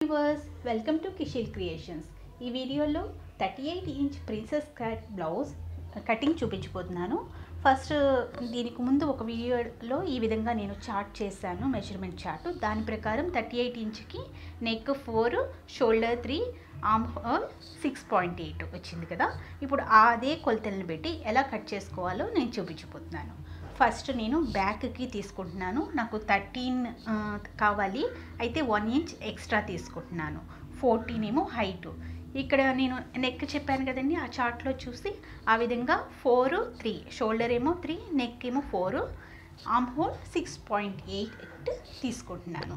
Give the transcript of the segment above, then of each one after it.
viewers welcome to Kishil creations ఈ వీడియోలో thirty eight inch princess cut blouse cutting చూపించబోతున్నాను first దీనికి ముందు ఒక వీడియోలో ఈ విధంగా నేను చార్ట్ చేశాను మెజర్మెంట్ చార్ట్ దాని ప్రకారం థర్టీ ఎయిట్ ఇంచ్కి neck four shoulder three arm hole six point eight వచ్చింది కదా ఇప్పుడు అదే కొలతలను పెట్టి ఎలా కట్ చేసుకోవాలో నేను చూపించబోతున్నాను ఫస్ట్ నేను బ్యాక్కి తీసుకుంటున్నాను నాకు థర్టీన్ కావాలి అయితే వన్ ఇంచ్ ఎక్స్ట్రా తీసుకుంటున్నాను ఫోర్టీన్ ఏమో హైట్ ఇక్కడ నేను నెక్ చెప్పాను కదండి ఆ చార్ట్లో చూసి ఆ విధంగా ఫోర్ త్రీ షోల్డర్ ఏమో త్రీ నెక్ ఏమో four arm hole six point eight తీసుకుంటున్నాను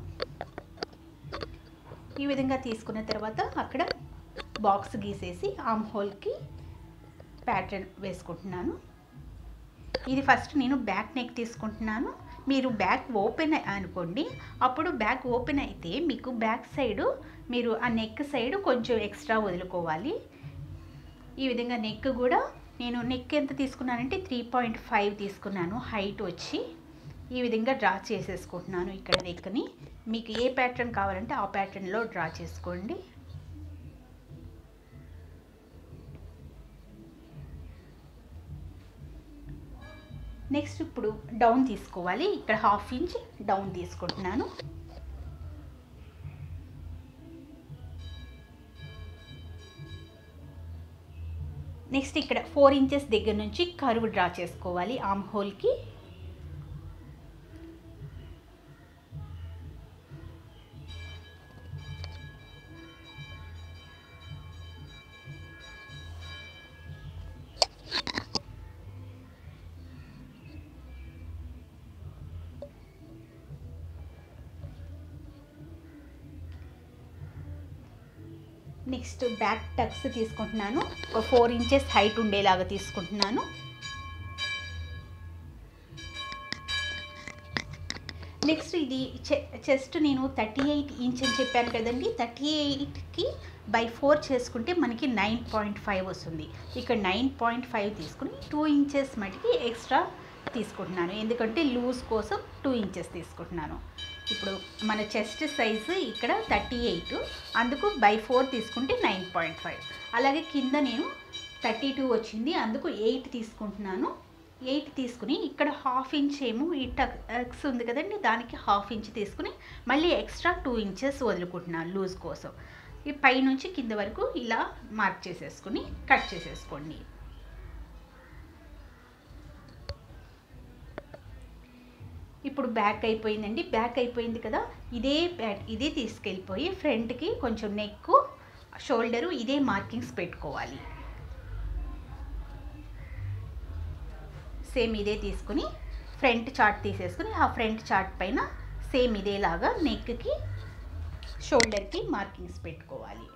ఈ విధంగా తీసుకున్న తర్వాత అక్కడ బాక్స్ గీసేసి ఆర్మ్ హోల్కి ప్యాటర్న్ వేసుకుంటున్నాను ఇది ఫస్ట్ నేను బ్యాక్ నెక్ తీసుకుంటున్నాను మీరు బ్యాక్ ఓపెన్ అనుకోండి అప్పుడు బ్యాక్ ఓపెన్ అయితే మీకు బ్యాక్ సైడ్ మీరు ఆ నెక్ సైడ్ కొంచెం ఎక్స్ట్రా వదులుకోవాలి ఈ విధంగా నెక్ కూడా నేను నెక్ ఎంత తీసుకున్నానంటే త్రీ పాయింట్ ఫైవ్ తీసుకున్నాను హైట్ వచ్చి ఈ విధంగా డ్రా చేసేసుకుంటున్నాను ఇక్కడ నెక్ని మీకు ఏ ప్యాటర్న్ కావాలంటే ఆ ప్యాటర్న్లో డ్రా చేసుకోండి నెక్స్ట్ ఇప్పుడు డౌన్ తీసుకోవాలి ఇక్కడ హాఫ్ ఇంచ్ డౌన్ తీసుకుంటున్నాను నెక్స్ట్ ఇక్కడ ఫోర్ ఇంచెస్ దగ్గర నుంచి కరువు డ్రా చేసుకోవాలి ఆమ్ హోల్కి నెక్స్ట్ బ్యాక్ టక్స్ తీసుకుంటున్నాను ఒక ఫోర్ ఇంచెస్ హైట్ ఉండేలాగా తీసుకుంటున్నాను నెక్స్ట్ ఇది చెస్ట్ నేను థర్టీ ఎయిట్ ఇంచ్ అని చెప్పాను కదండి థర్టీ ఎయిట్కి బై ఫోర్ చేసుకుంటే మనకి నైన్ పాయింట్ ఫైవ్ వస్తుంది ఇక్కడ నైన్ పాయింట్ ఫైవ్ తీసుకుని టూ ఇంచెస్ మటుకి ఎక్స్ట్రా తీసుకుంటున్నాను ఎందుకంటే లూజ్ కోసం టూ ఇంచెస్ తీసుకుంటున్నాను ఇప్పుడు మన చెస్ట్ సైజు ఇక్కడ థర్టీ ఎయిట్ అందుకు బై ఫోర్ తీసుకుంటే నైన్ పాయింట్ ఫైవ్ అలాగే కింద నేను థర్టీ టూ వచ్చింది అందుకు ఎయిట్ తీసుకుంటున్నాను ఎయిట్ తీసుకుని ఇక్కడ హాఫ్ ఇంచ్ ఏమో ఈ టక్స్ ఉంది కదండి దానికి హాఫ్ ఇంచ్ తీసుకుని మళ్ళీ ఎక్స్ట్రా టూ ఇంచెస్ వదులుకుంటున్నాను లూజ్ కోసం ఈ పైనుంచి కింద వరకు ఇలా మార్క్ చేసేసుకుని కట్ చేసేసుకోండి ఇప్పుడు బ్యాక్ అయిపోయిందండి బ్యాక్ అయిపోయింది కదా ఇదే బ్యాట్ ఇదే తీసుకెళ్ళిపోయి ఫ్రంట్కి కొంచెం నెక్ షోల్డరు ఇదే మార్కింగ్స్ పెట్టుకోవాలి సేమ్ ఇదే తీసుకుని ఫ్రంట్ చార్ట్ తీసేసుకుని ఆ ఫ్రంట్ చార్ట్ పైన సేమ్ ఇదేలాగా నెక్కి షోల్డర్కి మార్కింగ్స్ పెట్టుకోవాలి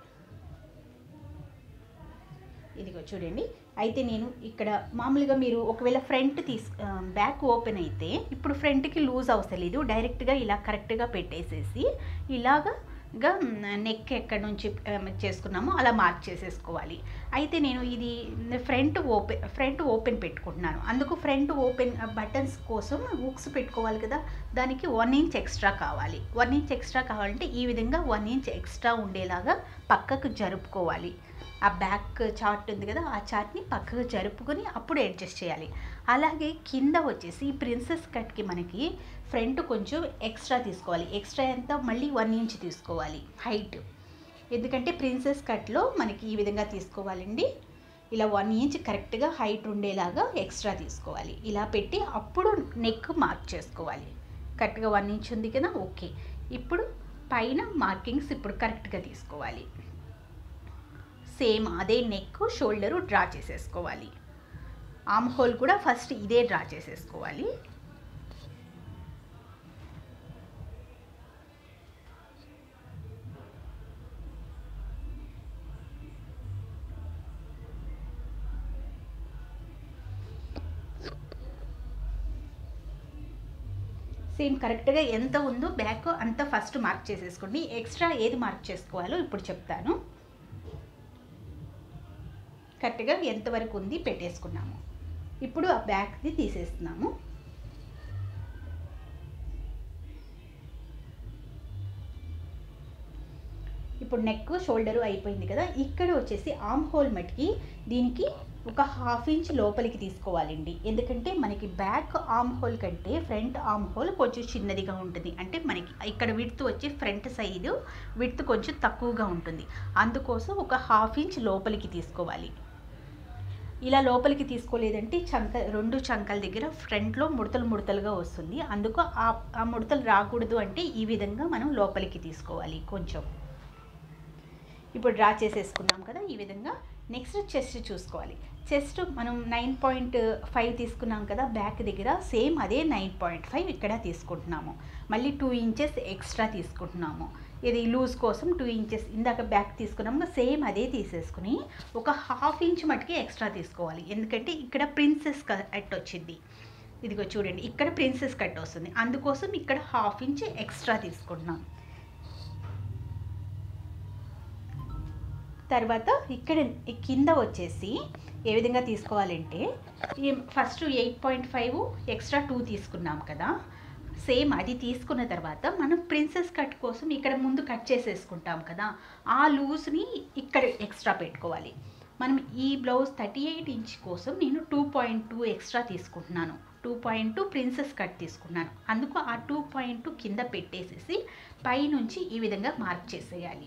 ఇదిగో చూడండి అయితే నేను ఇక్కడ మామూలుగా మీరు ఒకవేళ ఫ్రంట్ తీసు బ్యాక్ ఓపెన్ అయితే ఇప్పుడు ఫ్రంట్కి లూజ్ అవసరం లేదు డైరెక్ట్గా ఇలా కరెక్ట్గా పెట్టేసేసి ఇలాగా గా నెక్ ఎక్కడి నుంచి చేసుకున్నామో అలా మార్క్ చేసేసుకోవాలి అయితే నేను ఇది ఫ్రంట్ ఓపెన్ ఫ్రంట్ ఓపెన్ పెట్టుకుంటున్నాను అందుకు ఫ్రంట్ ఓపెన్ బటన్స్ కోసం హుక్స్ పెట్టుకోవాలి కదా దానికి వన్ ఇంచ్ ఎక్స్ట్రా కావాలి వన్ ఇంచ్ ఎక్స్ట్రా కావాలంటే ఈ విధంగా వన్ ఇంచ్ ఎక్స్ట్రా ఉండేలాగా పక్కకు జరుపుకోవాలి ఆ బ్యాక్ చార్ట్ ఉంది కదా ఆ చార్ట్ని పక్కకు జరుపుకొని అప్పుడు అడ్జస్ట్ చేయాలి అలాగే కింద వచ్చేసి ఈ ప్రిన్సెస్ కట్కి మనకి ఫ్రంట్ కొంచెం ఎక్స్ట్రా తీసుకోవాలి ఎక్స్ట్రా ఎంత మళ్ళీ వన్ ఇంచ్ తీసుకోవాలి హైట్ ఎందుకంటే ప్రిన్సెస్ కట్లో మనకి ఈ విధంగా తీసుకోవాలండి ఇలా వన్ ఇంచ్ కరెక్ట్గా హైట్ ఉండేలాగా ఎక్స్ట్రా తీసుకోవాలి ఇలా పెట్టి అప్పుడు నెక్ మార్క్ చేసుకోవాలి కరెక్ట్గా వన్ ఇంచ్ ఉంది కదా ఓకే ఇప్పుడు పైన మార్కింగ్స్ ఇప్పుడు కరెక్ట్గా తీసుకోవాలి సేమ్ అదే నెక్ షోల్డరు డ్రా చేసేసుకోవాలి ఆమ్ హోల్ కూడా ఫస్ట్ ఇదే డ్రా చేసేసుకోవాలి సేమ్ కరెక్ట్గా ఎంత ఉందో బ్యాక్ అంతా ఫస్ట్ మార్క్ చేసేసుకోండి ఎక్స్ట్రా ఏది మార్క్ చేసుకోవాలో ఇప్పుడు చెప్తాను కరెక్ట్గా ఎంతవరకు ఉంది పెట్టేసుకున్నాము ఇప్పుడు ఆ బ్యాగ్ది తీసేస్తున్నాము ఇప్పుడు నెక్ షోల్డరు అయిపోయింది కదా ఇక్కడ వచ్చేసి ఆమ్ హోల్ మట్టికి దీనికి ఒక హాఫ్ ఇంచ్ లోపలికి తీసుకోవాలండి ఎందుకంటే మనకి బ్యాక్ ఆమ్ హోల్ కంటే ఫ్రంట్ ఆమ్ హోల్ కొంచెం చిన్నదిగా ఉంటుంది అంటే మనకి ఇక్కడ విడ్త్ వచ్చి ఫ్రంట్ సైడ్ విడ్త్ కొంచెం తక్కువగా ఉంటుంది అందుకోసం ఒక హాఫ్ ఇంచ్ లోపలికి తీసుకోవాలి ఇలా లోపలికి తీసుకోలేదంటే చంక రెండు చంకల దగ్గర ఫ్రంట్లో ముడతలు ముడతలుగా వస్తుంది అందుకు ఆ ఆ ముడతలు రాకూడదు అంటే ఈ విధంగా మనం లోపలికి తీసుకోవాలి కొంచెం ఇప్పుడు డ్రా చేసేసుకున్నాం కదా ఈ విధంగా నెక్స్ట్ చెస్ట్ చూసుకోవాలి చెస్ట్ మనం నైన్ పాయింట్ ఫైవ్ తీసుకున్నాం కదా బ్యాక్ దగ్గర సేమ్ అదే నైన్ పాయింట్ ఫైవ్ ఇక్కడ తీసుకుంటున్నాము మళ్ళీ టూ ఇంచెస్ ఎక్స్ట్రా తీసుకుంటున్నాము ఇది లూజ్ కోసం టూ ఇంచెస్ ఇందాక బ్యాక్ తీసుకున్నాము సేమ్ అదే తీసేసుకుని ఒక హాఫ్ ఇంచ్ మటుకి ఎక్స్ట్రా తీసుకోవాలి ఎందుకంటే ఇక్కడ ప్రిన్సెస్ కట్ వచ్చింది ఇదిగో చూడండి ఇక్కడ ప్రిన్సెస్ కట్ వస్తుంది అందుకోసం ఇక్కడ హాఫ్ ఇంచ్ ఎక్స్ట్రా తీసుకుంటున్నాం తర్వాత ఇక్కడ ఈ కింద వచ్చేసి ఏ విధంగా తీసుకోవాలంటే ఈ first eight point five extra two తీసుకున్నాం కదా సేమ్ అది తీసుకున్న తర్వాత మనం ప్రిన్సెస్ కట్ కోసం ఇక్కడ ముందు కట్ చేసేసుకుంటాం కదా ఆ లూజ్ని ఇక్కడ ఎక్స్ట్రా పెట్టుకోవాలి మనం ఈ బ్లౌజ్ థర్టీ ఎయిట్ ఇంచ్ కోసం నేను టూ పాయింట్ టూ ఎక్స్ట్రా తీసుకుంటున్నాను two point two princess cut తీసుకున్నాను అందుకు ఆ టూ పాయింట్ టూ కింద పెట్టేసేసి పైనుంచి ఈ విధంగా మార్క్ చేసేయాలి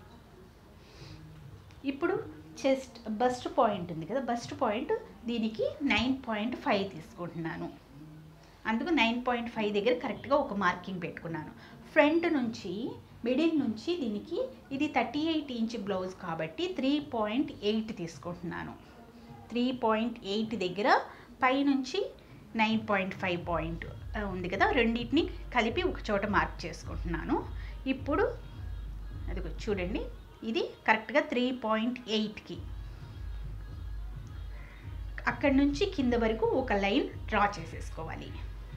ఇప్పుడు చెస్ట్ బస్ట్ పాయింట్ ఉంది కదా బస్ట్ పాయింట్ దీనికి నైన్ పాయింట్ ఫైవ్ తీసుకుంటున్నాను అందుకు నైన్ పాయింట్ ఫైవ్ దగ్గర కరెక్ట్గా ఒక మార్కింగ్ పెట్టుకున్నాను ఫ్రంట్ నుంచి మిడిల్ నుంచి దీనికి ఇది థర్టీ ఎయిట్ ఇంచ్ బ్లౌజ్ కాబట్టి త్రీ పాయింట్ ఎయిట్ తీసుకుంటున్నాను త్రీ పాయింట్ ఎయిట్ దగ్గర పైనుంచి నైన్ పాయింట్ ఫైవ్ పాయింట్ ఉంది కదా రెండింటిని కలిపి ఒక చోట మార్క్ చేసుకుంటున్నాను ఇప్పుడు అది చూడండి ఇది కరెక్ట్గా త్రీ పాయింట్ ఎయిట్కి అక్కడి నుంచి కింద వరకు ఒక లైన్ డ్రా చేసేసుకోవాలి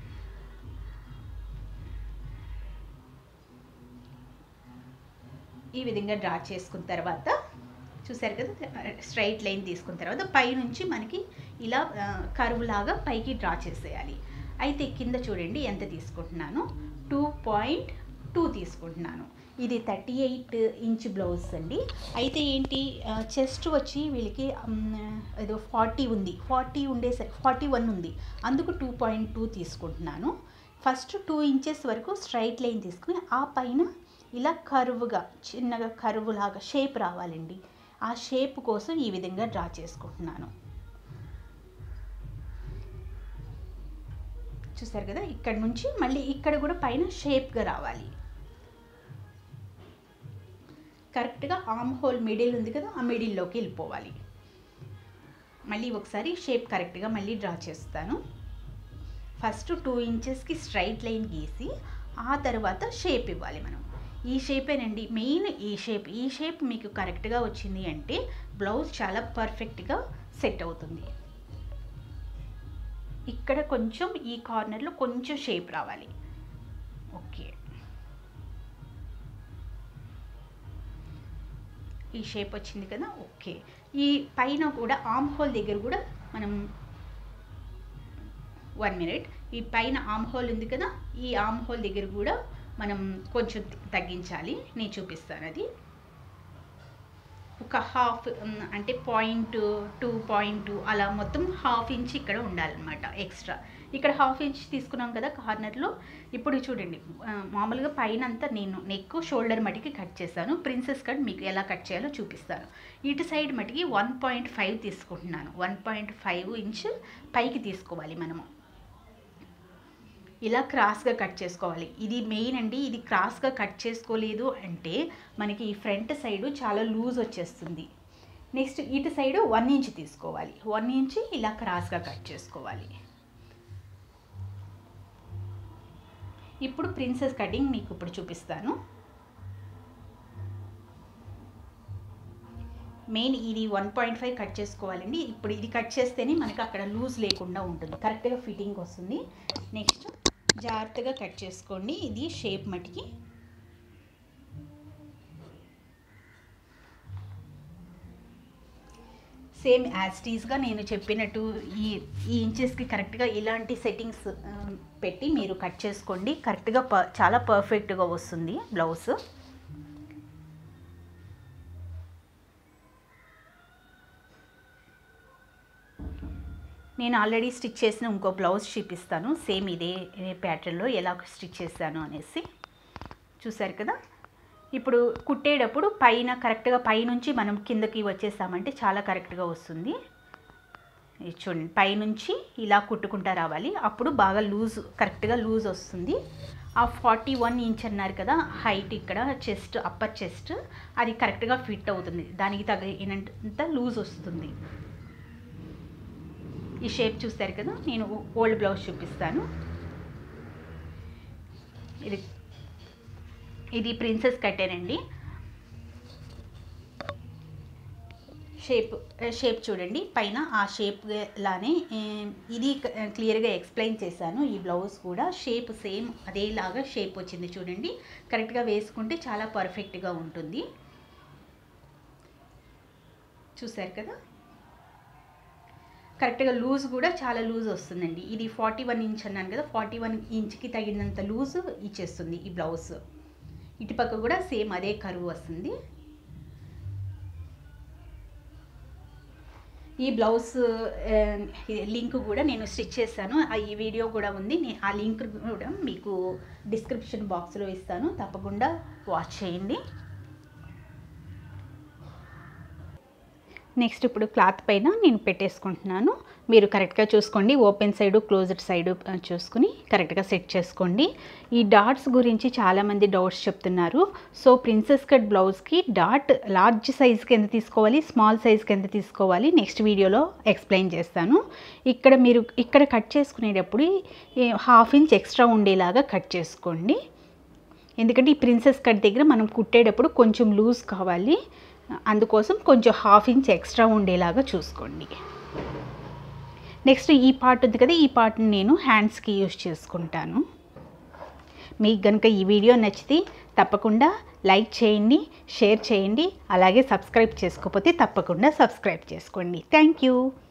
ఈ విధంగా డ్రా చేసుకున్న తర్వాత చూసారు కదా స్ట్రైట్ లైన్ తీసుకున్న తర్వాత పైనుంచి మనకి ఇలా కరువు లాగా పైకి డ్రా చేసేయాలి అయితే కింద చూడండి ఎంత తీసుకుంటున్నాను టూ పాయింట్ టూ తీసుకుంటున్నాను ఇది థర్టీ ఎయిట్ ఇంచ్ బ్లౌజ్ అండి అయితే ఏంటి చెస్ట్ వచ్చి వీళ్ళకి ఏదో ఫార్టీ ఉంది ఫార్టీ ఉండేసరికి ఫార్టీ వన్ ఉంది అందుకు టూ పాయింట్ టూ తీసుకుంటున్నాను ఫస్ట్ టూ ఇంచెస్ వరకు స్ట్రైట్ లైన్ తీసుకుని ఆ పైన ఇలా కరువుగా చిన్నగా కరువు లాగా షేప్ రావాలండి ఆ షేప్ కోసం ఈ విధంగా డ్రా చేసుకుంటున్నాను చూసారు కదా ఇక్కడ నుంచి మళ్ళీ ఇక్కడ కూడా పైన షేప్గా రావాలి కరెక్ట్గా ఆమ్ హోల్ మిడిల్ ఉంది కదా ఆ మిడిల్లోకి వెళ్ళిపోవాలి మళ్ళీ ఒకసారి షేప్ కరెక్ట్గా మళ్ళీ డ్రా చేస్తాను ఫస్ట్ టూ ఇంచెస్కి స్ట్రైట్ లైన్ గీసి ఆ తర్వాత షేప్ ఇవ్వాలి మనం ఈ షేపేనండి మెయిన్ ఈ షేప్ ఈ షేప్ మీకు కరెక్ట్గా వచ్చింది అంటే బ్లౌజ్ చాలా పర్ఫెక్ట్గా సెట్ అవుతుంది ఇక్కడ కొంచెం ఈ కార్నర్లో కొంచెం షేప్ రావాలి ఓకే ఈ షేప్ వచ్చింది కదా ఓకే ఈ పైన కూడా ఆమ్ హోల్ దగ్గర కూడా మనం వన్ మినిట్ ఈ పైన ఆమ్ హోల్ ఉంది కదా ఈ ఆమ్ హోల్ దగ్గర కూడా మనం కొంచెం తగ్గించాలి నేను చూపిస్తాను అది ఒక హాఫ్ అంటే పాయింట్ టూ పాయింట్ టూ అలా మొత్తం హాఫ్ ఇంచ్ ఇక్కడ ఉండాలన్నమాట ఎక్స్ట్రా ఇక్కడ హాఫ్ ఇంచ్ తీసుకున్నాం కదా కార్నర్లో ఇప్పుడు చూడండి మామూలుగా పైన అంతా నేను నెక్ షోల్డర్ మటుకి కట్ చేశాను ప్రిన్సెస్ కట్ మీకు ఎలా కట్ చేయాలో చూపిస్తాను ఇటు సైడ్ మటుకి వన్ పాయింట్ ఫైవ్ తీసుకుంటున్నాను వన్ పాయింట్ ఫైవ్ ఇంచ్ పైకి తీసుకోవాలి మనము ఇలా క్రాస్గా కట్ చేసుకోవాలి ఇది మెయిన్ అండి ఇది క్రాస్గా కట్ చేసుకోలేదు అంటే మనకి ఈ ఫ్రంట్ సైడు చాలా లూజ్ వచ్చేస్తుంది నెక్స్ట్ ఇటు సైడు వన్ ఇంచ్ తీసుకోవాలి వన్ ఇంచ్ ఇలా క్రాస్గా కట్ చేసుకోవాలి ఇప్పుడు ప్రిన్సెస్ కటింగ్ మీకు ఇప్పుడు చూపిస్తాను మెయిన్ ఇది వన్ పాయింట్ ఫైవ్ కట్ చేసుకోవాలండి ఇప్పుడు ఇది కట్ చేస్తేనే మనకి అక్కడ లూజ్ లేకుండా ఉంటుంది కరెక్ట్గా ఫిట్టింగ్ వస్తుంది నెక్స్ట్ జాగ్రత్తగా కట్ చేసుకోండి ఇది షేప్ మటుకి సేమ్ యాస్టీస్గా నేను చెప్పినట్టు ఈ ఈ ఇంచెస్కి కరెక్ట్గా ఇలాంటి సెట్టింగ్స్ పెట్టి మీరు కట్ చేసుకోండి కరెక్ట్గా ప చాలా పర్ఫెక్ట్గా వస్తుంది బ్లౌజ్ నేను ఆల్రెడీ స్టిచ్ చేసిన ఇంకో బ్లౌజ్ చూపిస్తాను సేమ్ ఇదే ప్యాటర్న్లో ఎలా స్టిచ్ చేశాను అనేసి చూసారు కదా ఇప్పుడు కుట్టేటప్పుడు పైన కరెక్ట్గా పైనుంచి మనం కిందకి వచ్చేసామంటే చాలా కరెక్ట్గా వస్తుంది ఇది చూడండి పైనుంచి ఇలా కుట్టుకుంటా రావాలి అప్పుడు బాగా లూజ్ కరెక్ట్గా లూజ్ వస్తుంది ఆ ఫార్టీ వన్ ఇంచ్ అన్నారు కదా హైట్ ఇక్కడ చెస్ట్ అప్పర్ చెస్ట్ అది కరెక్ట్గా ఫిట్ అవుతుంది దానికి తగినంత లూజ్ వస్తుంది ఈ షేప్ చూస్తారు కదా నేను ఓల్డ్ బ్లౌజ్ చూపిస్తాను ఇది ఇది ప్రిన్సెస్ కట్టేనండి షేప్ షేప్ చూడండి పైన ఆ షేప్ లానే ఏ, ఇది క్లియర్గా ఎక్స్ప్లెయిన్ చేశాను ఈ బ్లౌజ్ కూడా షేప్ సేమ్ అదేలాగా షేప్ వచ్చింది చూడండి కరెక్ట్గా వేసుకుంటే చాలా పర్ఫెక్ట్గా ఉంటుంది చూసారు కదా కరెక్ట్గా లూజ్ కూడా చాలా లూజ్ వస్తుందండి ఇది ఫార్టీ వన్ ఇంచ్ అన్నాను కదా ఫార్టీ వన్ ఇంచ్కి తగినంత లూజ్ ఇచ్చేస్తుంది ఈ బ్లౌజ్ ఇటుపక్క కూడా సేమ్ అదే కరువు వస్తుంది ఈ బ్లౌజ్ ఆ, లింక్ కూడా నేను స్టిచ్ చేశాను ఆ ఈ వీడియో కూడా ఉంది నే- ఆ లింక్ కూడా మీకు డిస్క్రిప్షన్ బాక్స్లో ఇస్తాను తప్పకుండా వాచ్ చేయండి నెక్స్ట్ ఇప్పుడు క్లాత్ పైన నేను పెట్టేసుకుంటున్నాను మీరు కరెక్ట్గా చూసుకోండి ఓపెన్ సైడ్ క్లోజ్డ్ సైడ్ చూసుకుని కరెక్ట్గా సెట్ చేసుకోండి ఈ డాట్స్ గురించి చాలామంది డౌట్స్ చెప్తున్నారు సో ప్రిన్సెస్ కట్ బ్లౌజ్కి డాట్ లార్జ్ సైజ్కి ఎంత తీసుకోవాలి స్మాల్ సైజ్కి ఎంత తీసుకోవాలి నెక్స్ట్ వీడియోలో ఎక్స్ప్లెయిన్ చేస్తాను ఇక్కడ మీరు ఇక్కడ కట్ చేసుకునేటప్పుడు హాఫ్ ఇంచ్ ఎక్స్ట్రా ఉండేలాగా కట్ చేసుకోండి ఎందుకంటే ఈ ప్రిన్సెస్ కట్ దగ్గర మనం కుట్టేటప్పుడు కొంచెం లూజ్ కావాలి అందుకోసం కొంచెం హాఫ్ ఇంచ్ ఎక్స్ట్రా ఉండేలాగా చూసుకోండి నెక్స్ట్ ఈ పార్ట్ ఉంది కదా ఈ పార్ట్ని నేను హ్యాండ్స్కి యూజ్ చేసుకుంటాను మీకు కనుక ఈ వీడియో నచ్చితే తప్పకుండా లైక్ చేయండి షేర్ చేయండి అలాగే సబ్స్క్రైబ్ చేసుకోకపోతే తప్పకుండా సబ్స్క్రైబ్ చేసుకోండి థ్యాంక్ యూ